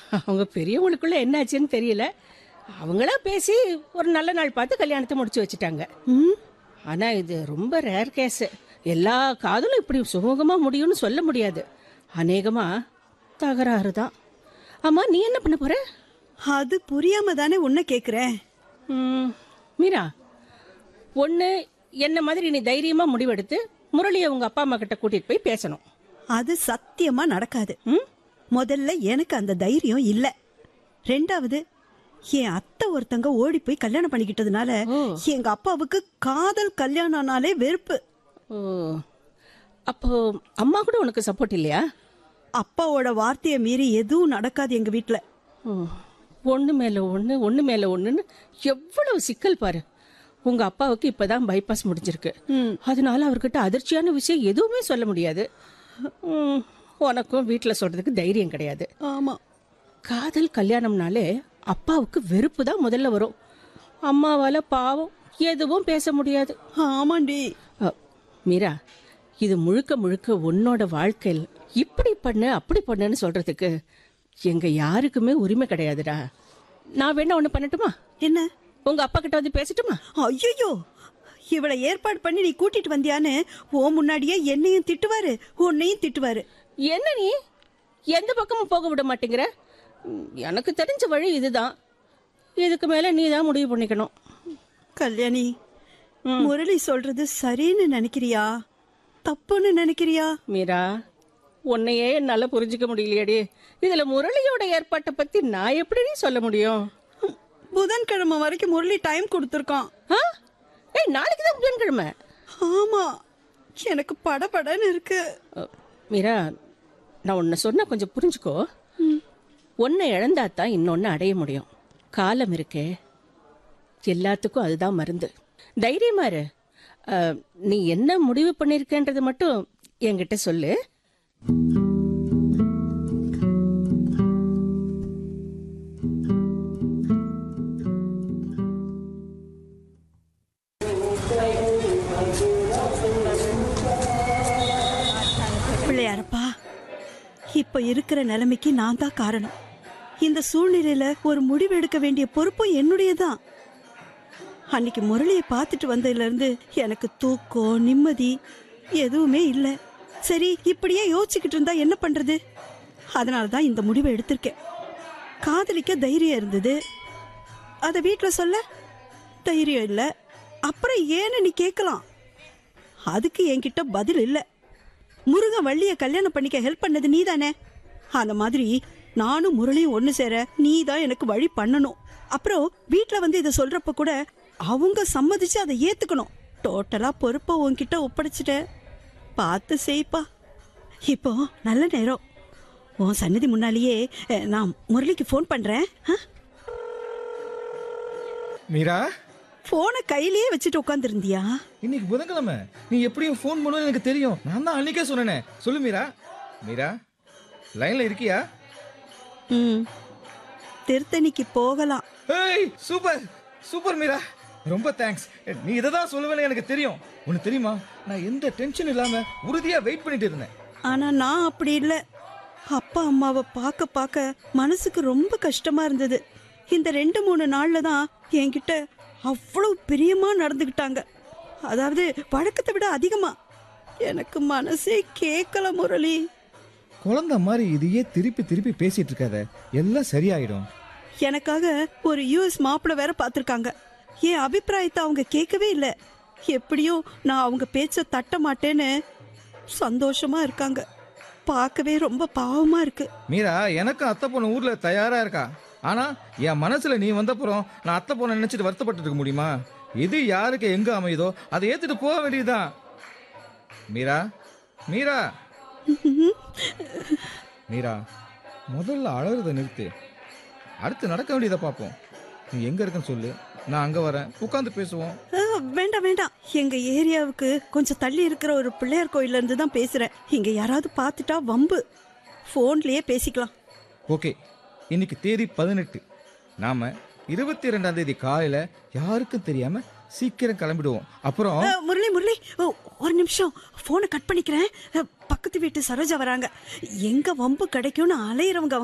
அவங்க பெரியவங்களுக்குள்ள என்னாச்சுன்னு தெரியல அவங்களா பேசி ஒரு நல்ல நாள் பார்த்து கல்யாணத்தை முடிச்சு வச்சுட்டாங்க ம் ஆனா இது ரொம்ப ரேர் கேஸ் எல்லா காதலும் இப்படி சுமூகமா முடியும்னு சொல்ல முடியாது அநேகமா தகராறு தான் ஆமா நீ என்ன பண்ண போற அது புரியாம தானே உன்னை கேக்குறேன் ம், மீரா ஒன்று என்ன மாதிரி நீ தைரியமா முடிவெடுத்து முரளியை உங்க அப்பா அம்மா கிட்ட கூட்டிட்டு போய் பேசணும் அது சத்தியமா நடக்காது ம் முதல்ல எனக்கு அந்த தைரியம் இல்ல ரெண்டாவது என் அத்தை ஒருத்தங்க ஓடி போய் கல்யாணம் பண்ணிக்கிட்டதுனால ஓ. எங்க அப்பாவுக்கு காதல் கல்யாணம்னாலே வெறுப்பு ஓ அப்போ அம்மா கூட உனக்கு சப்போர்ட் இல்லையா அப்பாவோட வார்த்தையை மீறி எதுவும் நடக்காது எங்க வீட்ல ஓ ஒன்று மேலே ஒன்று ஒன்று மேலே ஒன்றுன்னு எவ்வளவு சிக்கல் பாரு உங்க அப்பாவுக்கு இப்பதான் பைபாஸ் முடிஞ்சிருக்கு ம். அதனால அவர்கிட்ட அதிர்ச்சியான விஷயம் எதுவுமே சொல்ல முடியாது ம், உனக்கும் வீட்டில் சொல்றதுக்கு தைரியம் கிடையாது ஆமா காதல் கல்யாணம்னாலே அப்பாவுக்கு வெறுப்பு தான் முதல்ல வரும் அம்மாவால பாவம் எதுவும் பேச முடியாது ஆமாண்டி அ, மீரா இது முழுக்க முழுக்க உன்னோட வாழ்க்கையில் இப்படி பண்ணு அப்படி பண்ணுன்னு சொல்றதுக்கு எங்க யாருக்குமே உரிமை கிடையாதுடா நான் வேணா ஒண்ணு பண்ணட்டுமா என்ன உங்க அப்பா கிட்ட வந்து பேசட்டுமா ஐயோ இவளை ஏற்பாடு பண்ணி நீ கூட்டிட்டு வந்தியான்னு ஓ முன்னாடியே என்னையும் திட்டுவாரு உன்னையும் திட்டுவாரு என்ன நீ எந்த பக்கமும் போக விட மாட்டேங்கிற ம், எனக்கு தெரிஞ்ச வழி இதுதான் இதுக்கு மேல நீ தான் முடிவு பண்ணிக்கணும் கல்யாணி முரளி சொல்றது சரின்னு நினைக்கிறியா தப்புன்னு நினைக்கிறியா மீரா உன்னையே என்னால புரிஞ்சுக்க முடியலையேடி இதுல முரளியோட ஏற்பாட்டை பத்தி நான் எப்படி சொல்ல முடியும் புதன்கிழமை வரைக்கும் முரளி டைம் கொடுத்துருக்கான் ஆ? ஏய் நாளைக்கு தான் புதன்கிழமை ஆமா எனக்கு படபடன்னு இருக்கு அ, மீரா நான் உன்னை சொன்ன கொஞ்சம் புரிஞ்சுக்கோ ஒன்றை இழந்தா தான் இன்னொன்று அடைய முடியும் காலம் இருக்கே எல்லாத்துக்கும் அதுதான் மருந்து தைரியமா இரு அ, நீ என்ன முடிவு பண்ணியிருக்கேன்றது மட்டும் என்கிட்ட சொல்லு பிள்ளையாரப்பா இப்ப இருக்கிற நிலைமைக்கு நான் தான் காரணம் இந்த சூழ்நிலையில ஒரு முடிவு எடுக்க வேண்டிய பொறுப்பும் என்னுடையதான் அன்னைக்கு முரளியை பார்த்துட்டு வந்ததுல இருந்து எனக்கு தூக்கம் நிம்மதி எதுவுமே இல்ல சரி இப்படியே யோசிச்சுக்கிட்டு இருந்தா என்ன பண்றது அதனால தான் இந்த முடிவை எடுத்திருக்கேன் காதலிக்க தைரியம் இருந்தது அதை வீட்டில் சொல்ல தைரியம் இல்லை அப்புறம் ஏன்னு நீ கேட்கலாம் அதுக்கு என்கிட்ட பதில் இல்லை முருகன் வள்ளிய கல்யாணம் பண்ணிக்க ஹெல்ப் பண்ணது நீதானே அந்த மாதிரி நானும் முரளியும் ஒண்ணு சேர நீ தான் எனக்கு வழி பண்ணணும் அப்புறம் வீட்ல வந்து இதை சொல்றப்ப கூட அவங்க சம்மதிச்சு அதை ஏத்துக்கணும் டோட்டலா பொறுப்பை உன்கிட்ட ஒப்படைச்சிட்டேன் பார்த்து செய்ப்பா இப்போ நல்ல நேரம் உன் சன்னதி முன்னாலேயே அஹ், நான் முரளிக்கு ஃபோன் பண்றேன் ஆ? மீரா போனை கையிலேயே வச்சுட்டு உட்காந்துருந்தியா இன்னைக்கு புதன்கிழமை நீ எப்படியும் ஃபோன் பண்ணுவேன்னு எனக்கு தெரியும் நான் தான் அன்னைக்கே சொன்னேனே சொல்லு மீரா மீரா லைன்ல இருக்கியா ம் திருத்தணிக்கு போகலாம் ஏய் சூப்பர் சூப்பர் மீரா ரொம்ப தேங்க்ஸ் நீ இதை தான் சொல்லுவேன்னு எனக்கு தெரியும் உனக்கு தெரியுமா நான் எந்த டென்ஷன் இல்லாம உறுதியா வெயிட் பண்ணிட்டு இருந்தேன் ஆனா நான் அப்படி இல்லை அப்பா அம்மாவை பார்க்க பார்க்க மனசுக்கு ரொம்ப கஷ்டமா இருந்தது இந்த ரெண்டு மூணு நாள்ல தான் என்கிட்ட அவ்வளவு பிரியமா நடந்துக்கிட்டாங்க அதாவது வழக்கத்தை விட அதிகமா எனக்கு மனசே கேட்கல முரளி குழந்தை மாதிரி இதையே திருப்பி திருப்பி பேசிட்டு இருக்காத எல்லாம் சரியாயிடும் எனக்காக ஒரு யூஎஸ் மாப்பிள்ளை வேற பார்த்துருக்காங்க என் அபிப்பிராயத்தை அவங்க கேட்கவே இல்லை எப்படியும் நான் அவங்க பேச்ச தட்ட மாட்டேன்னு சந்தோஷமா இருக்காங்க பார்க்கவே ரொம்ப பாவமா இருக்கு மீரா எனக்கும் அத்தை பொண்ணு ஊர்ல தயாரா இருக்கா ஆனா என் மனசுல நீ வந்தப்புறம் நான் அத்தை பொண்ணை நினைச்சிட்டு வருத்தப்பட்டு இருக்க முடியுமா எது யாருக்கு எங்க அமையுதோ அதை ஏத்துட்டு போக வேண்டியதுதான் மீரா மீரா மீரா முதல்ல அழகுறத நிறுத்து அடுத்து நடக்க வேண்டியதை பார்ப்போம் நீ எங்க இருக்கன்னு சொல்லு நான் அங்க வரேன் உட்காந்து பேசுவோம் அஹ், வேண்டாம் வேண்டாம் எங்க ஏரியாவுக்கு கொஞ்சம் தள்ளி இருக்கிற ஒரு பிள்ளையார் கோயில்ல இருந்து தான் பேசுறேன் இங்க யாராவது பார்த்துட்டா வம்பு போன்லயே பேசிக்கலாம் ஓகே இன்னைக்கு தேதி பதினெட்டு நாம இருபத்தி ரெண்டாம் தேதி காலையில யாருக்கும் தெரியாம சீக்கிரம் கிளம்பிடுவோம் அப்புறம் அஹ், முரளி முரளி ஓ, ஒரு நிமிஷம் போனை கட் பண்ணிக்கிறேன் அஹ், பக்கத்து வீட்டு சரோஜா வராங்க எங்க வம்பு கிடைக்கும்னு அலையிறவங்க